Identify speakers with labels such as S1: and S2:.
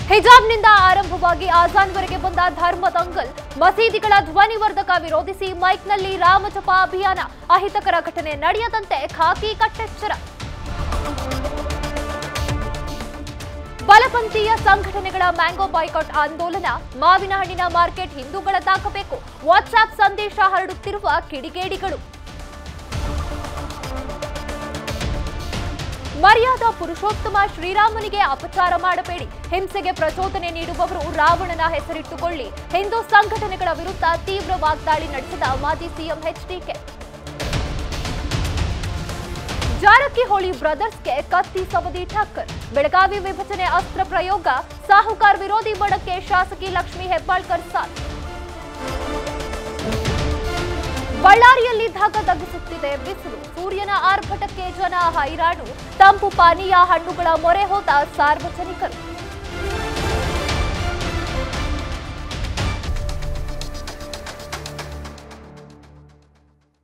S1: ಹಿಜಾಬ್ನಿಂದ ಆರಂಭವಾಗಿ ಆಜಾನ್ವರೆಗೆ ಬಂದ ಧರ್ಮ ದಂಗಲ್ ಮಸೀದಿಗಳ ಧ್ವನಿವರ್ಧಕ ವಿರೋಧಿಸಿ ಮೈಕ್ನಲ್ಲಿ ರಾಮಜಪ ಅಭಿಯಾನ ಅಹಿತಕರ ಘಟನೆ ನಡೆಯದಂತೆ ಖಾಕಿ ಕಟ್ಟೆಚ್ಚರ ಬಲಪಂಥೀಯ ಸಂಘಟನೆಗಳ ಮ್ಯಾಂಗೋ ಬಾಯ್ಕಾಟ್ ಆಂದೋಲನ ಮಾವಿನ ಹಣ್ಣಿನ ಮಾರ್ಕೆಟ್ ಹಿಂದೂಗಳದ್ದಾಗಬೇಕು ವಾಟ್ಸ್ಆಪ್ ಸಂದೇಶ ಹರಡುತ್ತಿರುವ ಕಿಡಿಗೇಡಿಗಳು ಮರ್ಯಾದಾ ಪುರುಷೋತ್ತಮ ಶ್ರೀರಾಮನಿಗೆ ಅಪಚಾರ ಮಾಡಬೇಡಿ ಹಿಂಸೆಗೆ ಪ್ರಚೋದನೆ ನೀಡುವವರು ರಾವಣನ ಹೆಸರಿಟ್ಟುಕೊಳ್ಳಿ ಹಿಂದೂ ಸಂಘಟನೆಗಳ ವಿರುದ್ಧ ತೀವ್ರ ವಾಗ್ದಾಳಿ ನಡೆಸಿದ ಮಾಜಿ ಸಿಎಂ ಎಚ್ಡಿಕೆ ಜಾರಕಿಹೊಳಿ ಬ್ರದರ್ಸ್ಗೆ ಕತ್ತಿ ಸವದಿ ಠಕ್ಕರ್ ಬೆಳಗಾವಿ ವಿಭಜನೆ ಅಸ್ತ್ರ ಪ್ರಯೋಗ ಸಾಹುಕಾರ್ ವಿರೋಧಿ ಬಣಕ್ಕೆ ಶಾಸಕಿ ಲಕ್ಷ್ಮೀ ಹೆಬ್ಬಾಳ್ಕರ್ ಸಾಥ್ ಬಳ್ಳಾರಿಯಲ್ಲಿ ಧಗ ಧಗಿಸುತ್ತಿದೆ ಬಿಸಿಲು ಸೂರ್ಯನ ಆರ್ಭಟಕ್ಕೆ ಜನ ಹೈರಾಣು ತಂಪು ಪಾನೀಯ ಹಣ್ಣುಗಳ ಮೊರೆ ಹೋದ ಸಾರ್ವಜನಿಕರು